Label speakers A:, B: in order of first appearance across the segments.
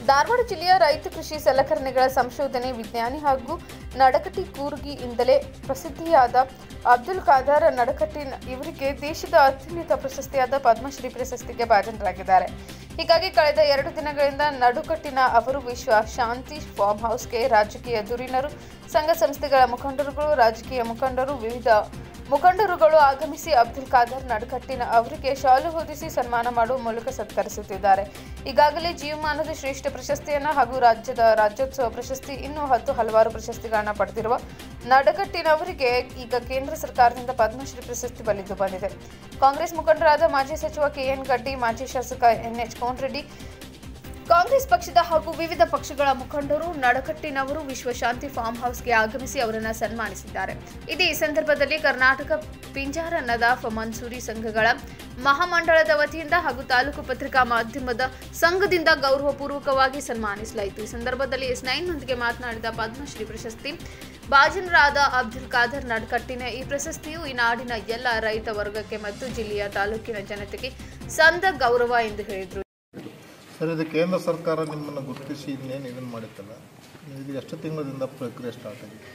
A: ಧಾರವಾಡ ಜಿಲ್ಲೆಯ ರೈತ ಕೃಷಿ ಸಲಕರಣೆಗಳ ಸಂಶೋಧನೆ ವಿಜ್ಞಾನಿ ಹಾಗೂ ನಡಕಟಿ ಕೂರ್ಗಿಯಿಂದಲೇ ಪ್ರಸಿದ್ಧಿಯಾದ ಅಬ್ದುಲ್ ಖಾದರ್ ನಡಕಟ್ಟಿನ್ ಇವರಿಗೆ ದೇಶದ ಅತ್ಯುನ್ನತ ಪ್ರಶಸ್ತಿಯಾದ ಪದ್ಮಶ್ರೀ ಪ್ರಶಸ್ತಿಗೆ ಭಾಜನರಾಗಿದ್ದಾರೆ ಹೀಗಾಗಿ ಕಳೆದ ಎರಡು ದಿನಗಳಿಂದ ನಡುಕಟ್ಟಿನ ಅವರು ವಿಶ್ವ ಶಾಂತಿ ಫಾರ್ಮ್ ಹೌಸ್ಗೆ ರಾಜಕೀಯ ಧುರೀಣರು ಸಂಘ ಸಂಸ್ಥೆಗಳ ಮುಖಂಡರುಗಳು ರಾಜಕೀಯ ಮುಖಂಡರು ವಿವಿಧ ಮುಖಂಡರುಗಳು ಆಗಮಿಸಿ ಅಬ್ದುಲ್ ಖಾದರ್ ನಡುಕಟ್ಟಿನ ಅವರಿಗೆ ಶಾಲು ಹೊದಿಸಿ ಸನ್ಮಾನ ಮಾಡುವ ಮೂಲಕ ಸತ್ಕರಿಸುತ್ತಿದ್ದಾರೆ ಈಗಾಗಲೇ ಜೀವಮಾನದ ಶ್ರೇಷ್ಠ ಪ್ರಶಸ್ತಿಯನ್ನ ಹಾಗೂ ರಾಜ್ಯದ ರಾಜ್ಯೋತ್ಸವ ಪ್ರಶಸ್ತಿ ಇನ್ನೂ ಹತ್ತು ಹಲವಾರು ಪ್ರಶಸ್ತಿಗಳನ್ನ ಪಡೆದಿರುವ ನಡಗಟ್ಟಿನವರಿಗೆ ಈಗ ಕೇಂದ್ರ ಸರ್ಕಾರದಿಂದ ಪದ್ಮಶ್ರೀ ಪ್ರಶಸ್ತಿ ಬಲಿದು ಬಂದಿದೆ ಕಾಂಗ್ರೆಸ್ ಮುಖಂಡರಾದ ಮಾಜಿ ಸಚಿವ ಕೆಎನ್ ಗಡ್ಡಿ ಮಾಜಿ ಶಾಸಕ ಎನ್ಎಚ್ ಕೋನ್ರೆಡ್ಡಿ ಕಾಂಗ್ರೆಸ್ ಪಕ್ಷದ ಹಾಗೂ ವಿವಿಧ ಪಕ್ಷಗಳ ಮುಖಂಡರು ನಡಕಟ್ಟಿನವರು ವಿಶ್ವ ಶಾಂತಿ ಫಾರ್ಮ್ ಹೌಸ್ಗೆ ಆಗಮಿಸಿ ಅವರನ್ನು ಸನ್ಮಾನಿಸಿದ್ದಾರೆ ಇದೇ ಈ ಸಂದರ್ಭದಲ್ಲಿ ಕರ್ನಾಟಕ ಪಿಂಜಾರ ನದಾಫ್ ಮನ್ಸೂರಿ ಸಂಘಗಳ ಮಹಾಮಂಡಳದ ವತಿಯಿಂದ ಹಾಗೂ ತಾಲೂಕು ಪತ್ರಿಕಾ ಮಾಧ್ಯಮದ ಸಂಘದಿಂದ ಗೌರವಪೂರ್ವಕವಾಗಿ ಸನ್ಮಾನಿಸಲಾಯಿತು ಈ ಸಂದರ್ಭದಲ್ಲಿ ಎಸ್ ನೈನ್ನೊಂದಿಗೆ ಮಾತನಾಡಿದ ಪದ್ಮಶ್ರೀ ಪ್ರಶಸ್ತಿ ಭಾಜನರಾದ ಅಬ್ದುಲ್ ಖಾದರ್ ನಡ್ಕಟ್ಟಿನ ಈ ಪ್ರಶಸ್ತಿಯು ಈ ನಾಡಿನ ಎಲ್ಲ ರೈತ ವರ್ಗಕ್ಕೆ ಮತ್ತು ಜಿಲ್ಲೆಯ ತಾಲೂಕಿನ ಜನತೆಗೆ ಸಂದ ಗೌರವ ಎಂದು ಹೇಳಿದರು
B: ಸರ್ ಇದು ಕೇಂದ್ರ ಸರ್ಕಾರ ನಿಮ್ಮನ್ನು ಗುರುತಿಸಿ ಇನ್ನೇನು ಇದನ್ನು ಮಾಡಿತ್ತಲ್ಲ ಇದು ಎಷ್ಟು ತಿಂಗಳಿಂದ ಪ್ರಕ್ರಿಯೆ ಸ್ಟಾರ್ಟ್ ಆಗಿದೆ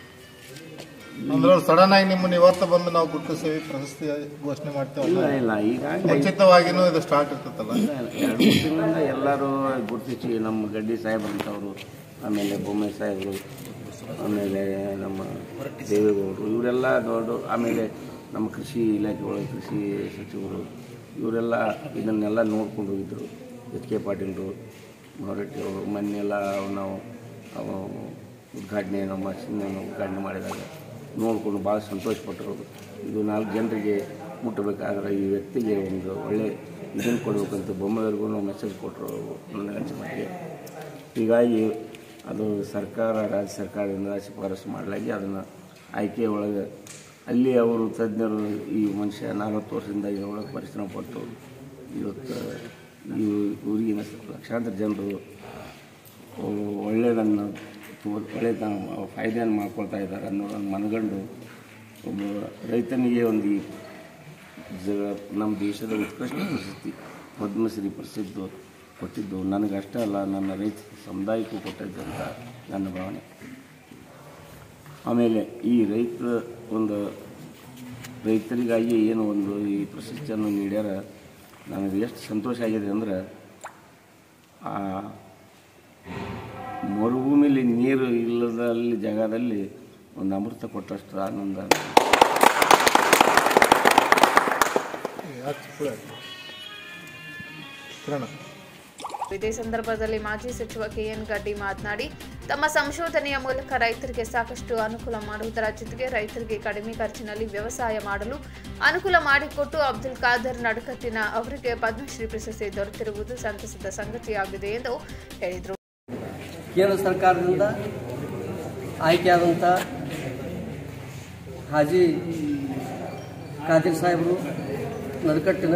B: ಅಂದ್ರೆ ಸಡನ್ ಆಗಿ ನಿಮ್ಮನ್ನು ಇವತ್ತು ಬಂದು ನಾವು ಗುರುತಿಸಿ ಪ್ರಶಸ್ತಿ ಘೋಷಣೆ ಮಾಡ್ತೇವೆ
C: ಇಲ್ಲ ಇಲ್ಲ ಈಗಾಗಲೇ
B: ಮುಂಚಿತವಾಗಿನೂ ಇದು ಸ್ಟಾರ್ಟ್ ಇರ್ತೈತಲ್ಲ
C: ಎರಡು ಮೂರು ತಿಂಗಳಿಂದ ಎಲ್ಲರೂ ಗುರುತಿಸಿ ನಮ್ಮ ಗಡ್ಡಿ ಸಾಹೇಬ್ರಂಥವ್ರು ಆಮೇಲೆ ಬೊಮ್ಮೆ ಸಾಹೇಬರು ಆಮೇಲೆ ನಮ್ಮ ದೇವೇಗೌಡರು ಇವರೆಲ್ಲ ದೊಡ್ಡ ಆಮೇಲೆ ನಮ್ಮ ಕೃಷಿ ಇಲಾಖೆ ಒಳಗೆ ಕೃಷಿ ಸಚಿವರು ಇವರೆಲ್ಲ ಇದನ್ನೆಲ್ಲ ನೋಡ್ಕೊಂಡು ಹೋಗಿದ್ದರು ಎಚ್ ಕೆ ಪಾಟೀಲರು ಹೊರಟ್ಟಿ ಅವರು ಮೊನ್ನೆಲ್ಲ ನಾವು ಅವು ಉದ್ಘಾಟನೆ ನಮ್ಮ ಚಿಹ್ನೆಯನ್ನು ಉದ್ಘಾಟನೆ ಮಾಡಿದಾಗ ನೋಡಿಕೊಂಡು ಭಾಳ ಸಂತೋಷಪಟ್ಟರು ಇದು ನಾಲ್ಕು ಜನರಿಗೆ ಮುಟ್ಟಬೇಕಾದ್ರೆ ಈ ವ್ಯಕ್ತಿಗೆ ಒಂದು ಒಳ್ಳೆ ಇದನ್ನು ಕೊಡಬೇಕಂತ ಬೊಮ್ಮೆವರೆಗೂ ಮೆಸೇಜ್ ಕೊಟ್ಟರು ನನ್ನ ಅನಿಸಿಕೆ ಹೀಗಾಗಿ ಅದು ಸರ್ಕಾರ ರಾಜ್ಯ ಸರ್ಕಾರದಿಂದ ಶಿಫಾರಸು ಮಾಡಲಾಗಿ ಅದನ್ನು ಆಯ್ಕೆ ಒಳಗೆ ಅಲ್ಲಿ ಅವರು ತಜ್ಞರು ಈ ಮನುಷ್ಯ ನಲವತ್ತು ವರ್ಷದಿಂದ ಇದರೊಳಗೆ ಪರಿಶ್ರಮ ಪಟ್ಟು ಇವತ್ತು ಈ ಊರಿನ ಲಕ್ಷಾಂತರ ಜನರು ಒಳ್ಳೆಯದನ್ನು ಒಳ್ಳೆ ಫಾಯ್ದೆಯನ್ನು ಮಾಡ್ಕೊಳ್ತಾ ಇದ್ದಾರೆ ಅನ್ನೋದನ್ನು ಮನಗಂಡು ಒಬ್ಬ ರೈತನಿಗೆ ಒಂದು ಈ ಜ- ನಮ್ಮ ದೇಶದ ಉತ್ಕೃಷ್ಟ ಪ್ರಶಸ್ತಿ ಪದ್ಮಶ್ರೀ ಪ್ರಸಿದ್ಧ ಕೊಟ್ಟಿದ್ದು ನನಗಷ್ಟೇ ಅಲ್ಲ ನನ್ನ ರೈತ ಸಮುದಾಯಕ್ಕೂ ಕೊಟ್ಟಿದ್ದು ಅಂತ ನನ್ನ ಭಾವನೆ ಆಮೇಲೆ ಈ ರೈತ ಒಂದು ರೈತರಿಗಾಗಿ ಏನು ಒಂದು ಈ ಪ್ರಶಸ್ತಿಯನ್ನು ನೀಡ್ಯಾರ ನನಗೆ ಎಷ್ಟು ಸಂತೋಷ ಆಗಿದೆ ಅಂದ್ರೆ ಆ ಮರುಭೂಮಿಲಿ ನೀರು ಇಲ್ಲದಲ್ಲಿ ಜಾಗದಲ್ಲಿ ಒಂದು ಅಮೃತ ಕೊಟ್ಟಷ್ಟು ಆನಂದ
B: ಯಾಕೆ ಚಿಕ್ಕುಳ ಕಿರಣ
A: ಇದೇ ಸಂದರ್ಭದಲ್ಲಿ ಮಾಜಿ ಸಚಿವ ಕೆಎನ್ ಗಡ್ಡಿ ಮಾತನಾಡಿ ತಮ್ಮ ಸಂಶೋಧನೆಯ ಮೂಲಕ ರೈತರಿಗೆ ಸಾಕಷ್ಟು ಅನುಕೂಲ ಮಾಡುವುದರ ಜೊತೆಗೆ ರೈತರಿಗೆ ಕಡಿಮೆ ಖರ್ಚಿನಲ್ಲಿ ವ್ಯವಸಾಯ ಮಾಡಲು ಅನುಕೂಲ ಮಾಡಿಕೊಟ್ಟು ಅಬ್ದುಲ್ ಖಾದರ್ ನಡಕಟ್ಟಿನ ಅವರಿಗೆ ಪದ್ಮಶ್ರೀ ಪ್ರಶಸ್ತಿ ದೊರೆತಿರುವುದು ಸಂತಸದ ಸಂಗತಿಯಾಗಿದೆ ಎಂದು ಹೇಳಿದರು
D: ಕೇಂದ್ರ ಸರ್ಕಾರದಿಂದ ಆಯ್ಕೆಯಾದಂಥ ಹಾಜಿ ಖಾದಿರ್ ಸಾಹೇಬರು ನಡಕಟ್ಟಿನ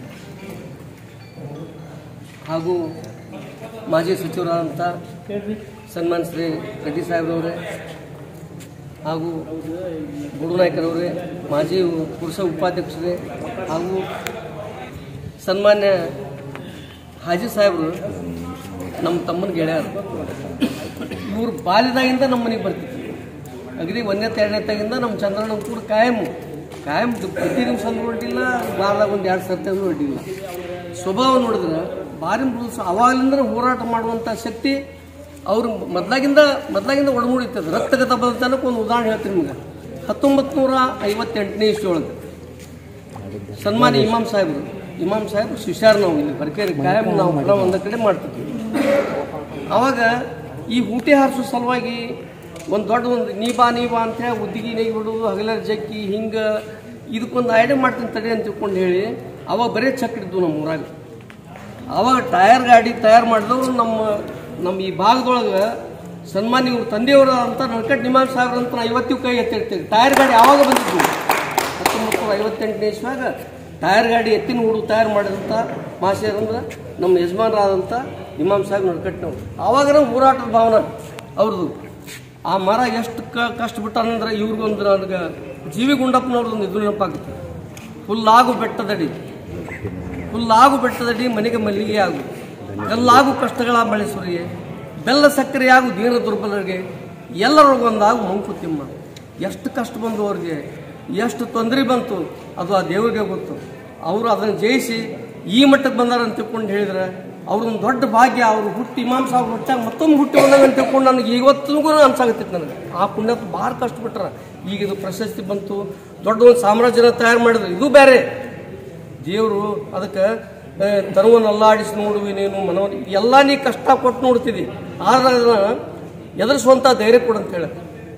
D: ಹಾಗೂ ಮಾಜಿ ಸಚಿವರಾದಂಥ ಸನ್ಮಾನ್ ಶ್ರೀ ರೆಡ್ಡಿ ಸಾಹೇಬ್ರವರೇ ಹಾಗೂ ಗುರುನಾಯ್ಕರವರೇ ಮಾಜಿ ಪುರುಷ ಉಪಾಧ್ಯಕ್ಷರೇ ಹಾಗೂ ಸನ್ಮಾನ್ಯ ಹಾಜಿ ಸಾಹೇಬರು ನಮ್ಮ ತಮ್ಮನ ಗೆಳೆಯರು ಇವ್ರು ಬಾಲ್ಯದಾಗಿಂದ ನಮ್ಮ ಮನೆಗೆ ಬರ್ತಿದ್ರು ಅಗದಿ ಒಂದನೇ ಎರಡನೇತಾಗಿಂದ ನಮ್ಮ ಚಂದ್ರಣ್ಣ ಕೂಡ ಕಾಯಂ ಕಾಯಂ ಪ್ರತಿ ನಿಮಿಷ ನೋಡಿಲ್ಲ ಬಾರ್ದಾಗ ಒಂದು ಎರಡು ಸರ್ತಿ ನೋಡಿಲ್ಲ ಸ್ವಭಾವ ನೋಡಿದ್ರೆ ಭಾರಿ ಮೃದು ಅವಾಗಲಿಂದ ಹೋರಾಟ ಮಾಡುವಂಥ ಶಕ್ತಿ ಅವರು ಮೊದ್ಲಾಗಿಂದ ಮೊದ್ಲಾಗಿಂದ ಒಡಮೂಡಿರ್ತದೆ ರಕ್ತಗತ ಬದತನಕ್ಕೆ ಒಂದು ಉದಾಹರಣೆ ಹೇಳ್ತೀನಿ ನಿಮ್ಗೆ ಹತ್ತೊಂಬತ್ತು ನೂರ ಐವತ್ತೆಂಟನೇ ಇಸ್ವಿಯೊಳಗೆ ಸನ್ಮಾನ್ಯ ಇಮಾಮ್ ಸಾಹೇಬರು ಇಮಾಮ್ ಸಾಹೇಬ್ ಶಿಷ್ಯಾರ್ ನಾವು ಇಲ್ಲಿ ಬರ್ಕೇರಿ ಕಾಯಂ ನಾವು ಹೊರ ಒಂದ ಕಡೆ ಮಾಡ್ತಿದ್ವಿ ಅವಾಗ ಈ ಊಟೆ ಹಾರಿಸೋ ಸಲುವಾಗಿ ಒಂದು ದೊಡ್ಡ ಒಂದು ನೀ ಬಾ ನೀ ಬಾ ಅಂತ ಹೇಳಿ ಉದ್ದಿಗೆ ನೇಗಿ ಬಿಡೋದು ಹಗಲರ ಜಕ್ಕಿ ಹಿಂಗೆ ಇದಕ್ಕೊಂದು ಐಡಿಯಾ ಮಾಡ್ತೀನಿ ತಡಿ ಅಂತ ತಿಳ್ಕೊಂಡು ಹೇಳಿ ಅವಾಗ ಬರೀ ಚಕ್ರಿದ್ವು ನಮ್ಮ ಊರಾಗ ಅವಾಗ ಟಯರ್ ಗಾಡಿ ತಯಾರು ಮಾಡಿದವರು ನಮ್ಮ ನಮ್ಮ ಈ ಭಾಗದೊಳಗೆ ಸನ್ಮಾನ್ಯ ಇವ್ರ ತಂದೆಯವರು ಅಂತ ನಡ್ಕಟ್ ನಿಮಾಮ್ ಸಾಹೇಬ್ರ ಅಂತ ನಾ ಇವತ್ತಿಗೂ ಕೈ ಎತ್ತಿರ್ತೀವಿ ಟಯರ್ ಗಾಡಿ ಆವಾಗ ಬಂದಿದ್ವು ಹತ್ತೊಂಬತ್ತು ನೂರ ಐವತ್ತೆಂಟನೇ ಇಸ್ವಾಗ ಟಯರ್ ಗಾಡಿ ಎತ್ತಿನ ಹುಡು ತಯಾರು ಮಾಡಿದಂಥ ಮಾಸ್ಟರ್ ಅಂದ್ರೆ ನಮ್ಮ ಯಜಮಾನರಾದಂಥ ಇಮಾಮ್ ಸಾಹೇಬ್ ನಡ್ಕಟ್ನವ್ರು ಆವಾಗ ನಾವು ಹೋರಾಟದ ಭಾವನೆ ಅವ್ರದ್ದು ಆ ಮರ ಎಷ್ಟು ಕ ಕಷ್ಟ ಬಿಟ್ಟಾನಂದ್ರೆ ಇವ್ರಿಗೊಂದು ನನಗೆ ಜೀವಿ ಗುಂಡಪ್ಪನವ್ರದ್ದು ಒಂದು ಇದು ನೆನಪಾಗುತ್ತೆ ಹುಲ್ಲಾಗು ಬೆಟ್ಟದಡಿ ಹುಲ್ಲಾಗು ಬೆಟ್ಟದಡಿ ಮನೆಗೆ ಮಲ್ಲಿಗೆ ಆಗು ಕಲ್ಲಾಗು ಕಷ್ಟಗಳ ಬಳಸುವರಿಗೆ ಬೆಲ್ಲ ಸಕ್ಕರೆಯಾಗು ದೀನ ದುರ್ಬಲರಿಗೆ ಎಲ್ಲರಿಗೊಂದಾಗು ಮಂಕುತಿಮ್ಮ ಎಷ್ಟು ಕಷ್ಟ ಬಂದು ಅವ್ರಿಗೆ ಎಷ್ಟು ತೊಂದರೆ ಬಂತು ಅದು ಆ ದೇವರಿಗೆ ಗೊತ್ತು ಅವರು ಅದನ್ನು ಜಯಿಸಿ ಈ ಮಟ್ಟಕ್ಕೆ ಬಂದಾರ ಅಂತ ತಿಳ್ಕೊಂಡು ಹೇಳಿದ್ರೆ ಅವ್ರೊಂದು ದೊಡ್ಡ ಭಾಗ್ಯ ಅವರು ಹುಟ್ಟಿ ಇಮಾಮ್ ಸಾಹೇಬ್ ಹುಟ್ಟಾಗ ಮತ್ತೊಮ್ಮೆ ಹುಟ್ಟಿ ಬಂದಾಗ ಅಂತ ತಿಳ್ಕೊಂಡು ನನಗೆ ಇವತ್ತಿಗೂ ಅನ್ಸಾಗತ್ತಿತ್ತು ನನಗೆ ಆ ಪುಣ್ಯಕ್ಕೆ ಭಾಳ ಕಷ್ಟಪಟ್ರ ಈಗ ಇದು ಪ್ರಶಸ್ತಿ ಬಂತು ದೊಡ್ಡ ಒಂದು ಸಾಮ್ರಾಜ್ಯನ ತಯಾರು ಮಾಡಿದ್ರು ಇದು ಬೇರೆ ದೇವರು ಅದಕ್ಕೆ ತರುವನ್ನು ಅಲ್ಲಾಡಿಸಿ ನೋಡುವಿ ನೀನು ಮನವ ಎಲ್ಲ ನೀ ಕಷ್ಟ ಕೊಟ್ಟು ನೋಡ್ತಿದ್ದಿ ಆದ್ರೆ ಅದನ್ನ ಎದುರಿಸುವಂಥ ಧೈರ್ಯ ಕೊಡು ಅಂತ ಹೇಳ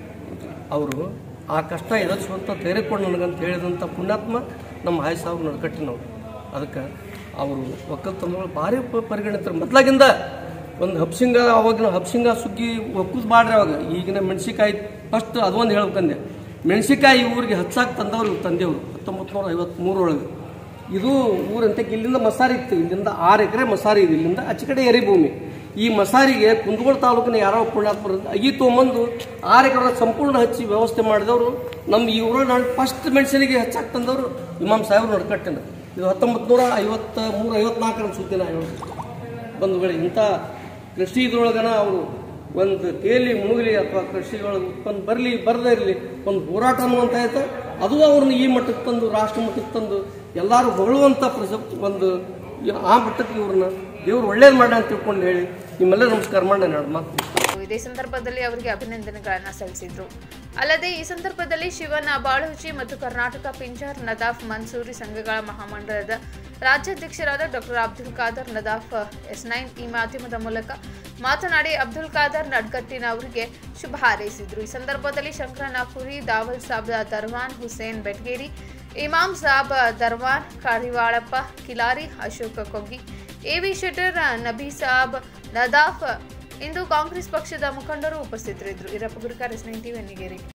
D: ಅವರು ಆ ಕಷ್ಟ ಎದುರಿಸುವಂಥ ಧೈರ್ಯ ಕೊಡು ನನಗಂತ ಹೇಳಿದಂಥ ಪುಣ್ಯಾತ್ಮ ನಮ್ಮ ಹಾಯ್ ಸಾಹೇಬ್ ನಡ್ಕಟ್ಟಿನವ್ರು ಅದಕ್ಕೆ ಅವರು ಒಕ್ಕಲ್ತನಗಳು ಭಾರಿ ಪ- ಪರಿಗಣಿತರು ಮೊದ್ಲಾಗಿಂದ ಒಂದು ಹಬ್ಸಿಂಗ ಅವಾಗಿನ ಹಬ್ಸಿಂಗ ಸುಗ್ಗಿ ಒಕ್ಕೂಸ್ ಮಾಡ್ರಿ ಅವಾಗ ಈಗಿನ ಮೆಣಸಿಕಾಯಿ ಫಸ್ಟ್ ಅದೊಂದು ಹೇಳ್ಬೇಕಂದೆ ಮೆಣಸಿಕಾಯಿ ಊರಿಗೆ ಹಚ್ಚಾಕ್ ತಂದವರು ಇವ್ರ ತಂದೆಯವರು ಹತ್ತೊಂಬತ್ತು ನೂರ ಐವತ್ತ್ಮೂರೊಳಗೆ ಇದು ಊರಂತೆ ಇಲ್ಲಿಂದ ಮಸಾರಿ ಇತ್ತು ಇಲ್ಲಿಂದ ಆರು ಎಕರೆ ಮಸಾರಿ ಇದೆ ಇಲ್ಲಿಂದ ಆಚೆ ಕಡೆ ಎರಿ ಭೂಮಿ ಈ ಮಸಾರಿಗೆ ಕುಂದಗೋಳ ತಾಲೂಕಿನ ಯಾರೋ ಪುಣ್ಯಾತ್ಮರು ಅಗಿ ತೊಗೊಂಬಂದು ಆರು ಎಕರೆ ಸಂಪೂರ್ಣ ಹಚ್ಚಿ ವ್ಯವಸ್ಥೆ ಮಾಡಿದವರು ನಮ್ಮ ಈ ಊರಲ್ಲಿ ನಾನು ಫಸ್ಟ್ ಮೆಣಸಿನಿಗೆ ಹಚ್ಚಾಕ್ ತಂದವರು ಇಮಾಮ್ ಸಾಹೇಬ್ರು ನಡ್ಕಟ್ಟಿನ ಇದು ಹತ್ತೊಂಬತ್ತು ನೂರ ಐವತ್ತ ಮೂರು ಐವತ್ನಾಲ್ಕರ ಸುದ್ದಿನ ಬಂಧುಗಳೇ ಇಂಥ ಕೃಷಿ ಇದ್ರೊಳಗನ ಅವರು ಒಂದು ತೇಲಿ ಮುಳುಗಲಿ ಅಥವಾ ಕೃಷಿಯೊಳಗೆ ಉತ್ಪನ್ನ ಬರಲಿ ಬರದೇ ಇರಲಿ ಒಂದು ಹೋರಾಟ ಅನ್ನುವಂತ ಆಯ್ತು ಅದು ಅವ್ರನ್ನ ಈ ಮಟ್ಟಕ್ಕೆ ತಂದು ರಾಷ್ಟ್ರ ಮಟ್ಟಕ್ಕೆ ತಂದು ಎಲ್ಲರೂ ಹೊಗಳುವಂಥ ಪ್ರಸಕ್ತಿ ಒಂದು ಈ- ಆ ಮಟ್ಟಕ್ಕೆ ಇವ್ರನ್ನ ದೇವ್ರು ಒಳ್ಳೇದು ಮಾಡ ಅಂತ ತಿಳ್ಕೊಂಡು ಹೇಳಿ ನಿಮ್ಮೆಲ್ಲ ನಮಸ್ಕಾರ ಮಾಡಿ ನಾನು ಮಾತು
A: ಇದೇ ಸಂದರ್ಭದಲ್ಲಿ ಅವರಿಗೆ ಅಭಿನಂದನೆಗಳನ್ನು ಸಲ್ಲಿಸಿದ್ರು ಅಲ್ಲದೆ ಈ ಸಂದರ್ಭದಲ್ಲಿ ಶಿವನ ಬಾಳುಚಿ ಮತ್ತು ಕರ್ನಾಟಕ ಪಿಂಜಾರ್ ನದಾಫ್ ಮನ್ಸೂರಿ ಸಂಘಗಳ ಮಹಾಮಂಡಲದ ರಾಜ್ಯಾಧ್ಯಕ್ಷರಾದ doctor Abdul Khadar Nadaf S nine ಈ ಮಾಧ್ಯಮದ ಮೂಲಕ ಮಾತನಾಡಿ ಅಬ್ದುಲ್ ಖಾದರ್ ನಡ್ಕಟ್ಟಿನ ಅವರಿಗೆ ಶುಭ ಹಾರೈಸಿದ್ರು ಈ ಸಂದರ್ಭದಲ್ಲಿ ಶಂಕರನಾಪುರಿ ದಾವಲ್ ಸಾಬ್ ದರ್ವಾನ್ ಹುಸೇನ್ ಬೆಟ್ಗೇರಿ ಇಮಾಮ್ ಸಾಬ್ ದರ್ವಾನ್ ಕಾರಿವಾಳಪ್ಪ ಕಿಲಾರಿ ಅಶೋಕ್ ಕೊಗ್ಗಿ ಎವಿ ಶೆಟ್ಟರ್ ನಬಿ ಸಾಬ್ ನದಾಫ್ ಇಂದು ಕಾಂಗ್ರೆಸ್ ಪಕ್ಷದ ಮುಖಂಡರು ಉಪಸ್ಥಿತರಿದ್ದರು ಇರಪ್ಪ ಗುರುಕಾರ್ ಎಸ್ ನೈನ್ ಟಿವಿ